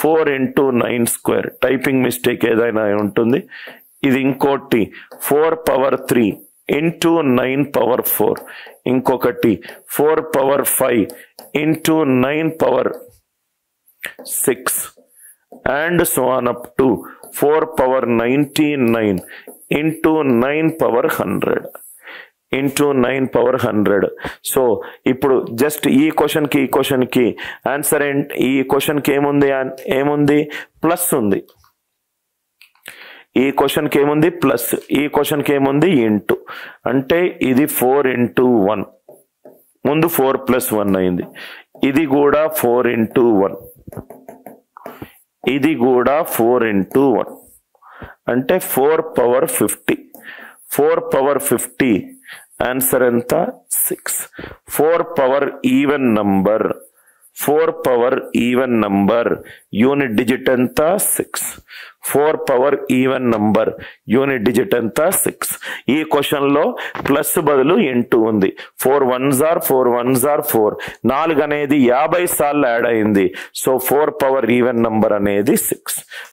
four into nine square typing mistake ఏదైనా ఉంటుంది ఇది ఇంకోటి four power three into nine power four ఇంకొకటి four power five into nine power six and so on up to four power ninety nine into nine power hundred into nine power hundred so ఇప్పుడు just ఈ క్వశ్చన్కి ఈ క్వశ్చన్కి answer ఏంటి ఈ క్వశ్చన్కి ఏముంది ఆన్- ఏముంది ప్లస్ ఉంది ఈ క్వశ్చన్కి ఏముంది ప్లస్ ఈ క్వశ్చన్కి ఏముంది ఇంటూ అంటే ఇది ఫోర్ ఇంటూ వన్ ముందు ఫోర్ ప్లస్ వన్ అయింది ఇది కూడా ఫోర్ ఇంటూ వన్ ఇది కూడా ఫోర్ ఇంటూ వన్ అంటే four power fifty four power fifty answer ఎంత six four power even number four power even number unit digit ఎంత six four power even number unit digit ఎంత six ఈ question లో plus బదులు into ఉంది four one జార్ four one జార్ four నాలుగు అనేది యాభై సార్లు యాడ్ అయింది so four power even number అనేది సిక్స్